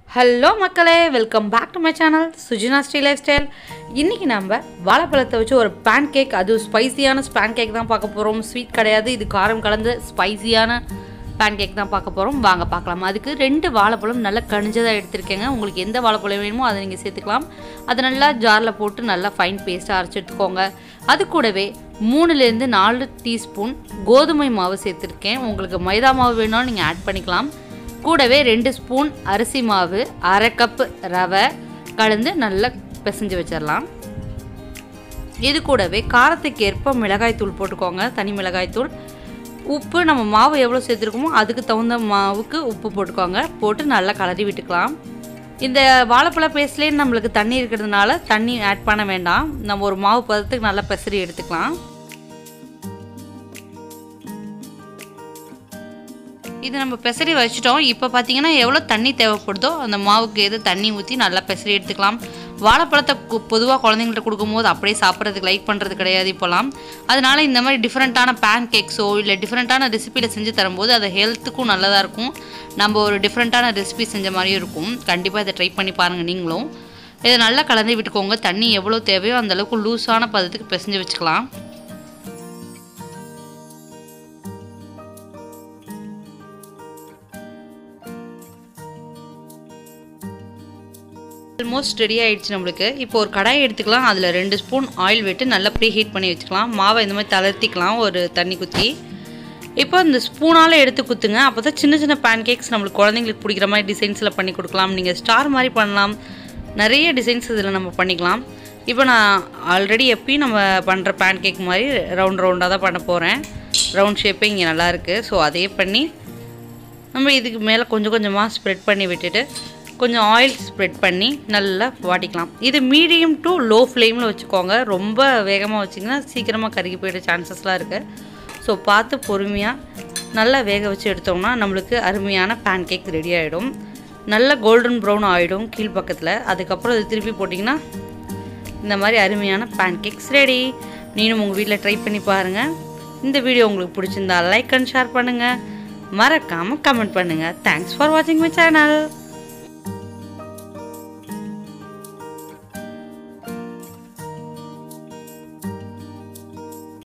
hello மக்களே welcome back to my channel Sujina Sri lifestyle இன்றைக்கி நம்ம வாழைப்பழத்தை வச்சு ஒரு பேன் கேக் அதுவும் ஸ்பைசியான பேன் கேக் தான் பார்க்க போகிறோம் ஸ்வீட் கிடையாது இது காரம் கலந்து ஸ்பைசியான பேன் கேக் தான் பார்க்க போகிறோம் வாங்க பார்க்கலாம் அதுக்கு ரெண்டு வாழைப்பழம் நல்லா கனிஞ்சதாக எடுத்திருக்கேங்க உங்களுக்கு எந்த வாழைப்பழம் வேணுமோ அதை நீங்கள் சேர்த்துக்கலாம் அதை நல்லா ஜாரில் போட்டு நல்லா ஃபைன் பேஸ்ட்டாக அரைச்சி எடுத்துக்கோங்க அது கூடவே மூணுலேருந்து நாலு டீஸ்பூன் கோதுமை மாவு சேர்த்துருக்கேன் உங்களுக்கு மைதா மாவு வேணாலும் நீங்கள் ஆட் பண்ணிக்கலாம் கூடவே ரெண்டு ஸ்பூன் அரிசி மாவு அரை கப்பு ரவை கலந்து நல்லா பிசைஞ்சு வச்சிடலாம் இது கூடவே காரத்துக்கு ஏற்ப மிளகாய்த்தூள் போட்டுக்கோங்க தனி மிளகாய்த்தூள் உப்பு நம்ம மாவு எவ்வளோ சேர்த்துருக்கோமோ அதுக்கு தகுந்த மாவுக்கு உப்பு போட்டுக்கோங்க போட்டு நல்லா கலரி விட்டுக்கலாம் இந்த வாழைப்பழ பேஸ்ட்லேயே நம்மளுக்கு தண்ணி இருக்கிறதுனால தண்ணி ஆட் பண்ண வேண்டாம் நம்ம ஒரு மாவு பதத்துக்கு நல்லா பெசரி எடுத்துக்கலாம் இது நம்ம பெசரி வச்சுட்டோம் இப்போ பார்த்தீங்கன்னா எவ்வளோ தண்ணி தேவைப்படுதோ அந்த மாவுக்கு எது தண்ணி ஊற்றி நல்லா பெசரி எடுத்துக்கலாம் வாழைப்பழத்தை பொதுவாக குழந்தைங்கள்ட்ட கொடுக்கும்போது அப்படியே சாப்பிட்றதுக்கு லைக் பண்ணுறது கிடையாது இப்போலாம் அதனால இந்த மாதிரி டிஃப்ரெண்ட்டான பேன் கேக்ஸோ இல்லை டிஃப்ரெண்ட்டான ரெசிபியில் செஞ்சு தரும்போது அது ஹெல்த்துக்கும் நல்லதாக இருக்கும் நம்ம ஒரு டிஃப்ரெண்ட்டான ரெசிபி செஞ்ச மாதிரியும் இருக்கும் கண்டிப்பாக இதை ட்ரை பண்ணி பாருங்கள் நீங்களும் இதை நல்லா கலந்து விட்டுக்கோங்க தண்ணி எவ்வளோ தேவையோ அந்தளவுக்கு லூஸான பதத்துக்கு பிசைஞ்சு வச்சுக்கலாம் ஆல்மோஸ்ட் ரெடி ஆகிடுச்சு நம்மளுக்கு இப்போ ஒரு கடாய் எடுத்துக்கலாம் அதில் ரெண்டு ஸ்பூன் ஆயில் விட்டு நல்லா ப்ரீ ஹீட் பண்ணி வச்சுக்கலாம் மாவை இந்த மாதிரி தளர்த்திக்கலாம் ஒரு தண்ணி குத்தி இப்போ இந்த ஸ்பூனால் எடுத்து குத்துங்க அப்போ தான் சின்ன சின்ன பேன் கேக்ஸ் நம்மளுக்கு குழந்தைங்களுக்கு பிடிக்கிற மாதிரி டிசைன்ஸில் பண்ணி கொடுக்கலாம் நீங்கள் ஸ்டார் மாதிரி பண்ணலாம் நிறைய டிசைன்ஸ் இதில் நம்ம பண்ணிக்கலாம் இப்போ நான் ஆல்ரெடி எப்பயும் நம்ம பண்ணுற பேன் கேக் மாதிரி ரவுண்ட் ரவுண்டாக தான் பண்ண போகிறேன் ரவுண்ட் ஷேப்பே இங்கே நல்லாயிருக்கு ஸோ அதே பண்ணி நம்ம இதுக்கு மேலே கொஞ்சம் கொஞ்சமாக ஸ்ப்ரெட் பண்ணி விட்டுட்டு கொஞ்சம் ஆயில் ஸ்ப்ரெட் பண்ணி நல்லா வாட்டிக்கலாம் இது மீடியம் டு லோ ஃப்ளேமில் வச்சுக்கோங்க ரொம்ப வேகமாக வச்சிங்கன்னா சீக்கிரமாக கருகி போயிட சான்சஸ்லாம் இருக்குது ஸோ பார்த்து பொறுமையாக நல்லா வேக வச்சு எடுத்தோம்னா நம்மளுக்கு அருமையான பேன் கேக் ரெடி ஆகிடும் நல்ல கோல்டன் ப்ரௌன் ஆகிடும் கீழ்ப்பக்கத்தில் அதுக்கப்புறம் இது திருப்பி போட்டிங்கன்னா இந்த மாதிரி அருமையான பேன் கேக்ஸ் ரெடி நீனும் உங்கள் வீட்டில் ட்ரை பண்ணி பாருங்கள் இந்த வீடியோ உங்களுக்கு பிடிச்சிருந்தா லைக் அண்ட் ஷேர் பண்ணுங்கள் மறக்காமல் கமெண்ட் பண்ணுங்கள் தேங்க்ஸ் ஃபார் வாட்சிங் மை சேனல்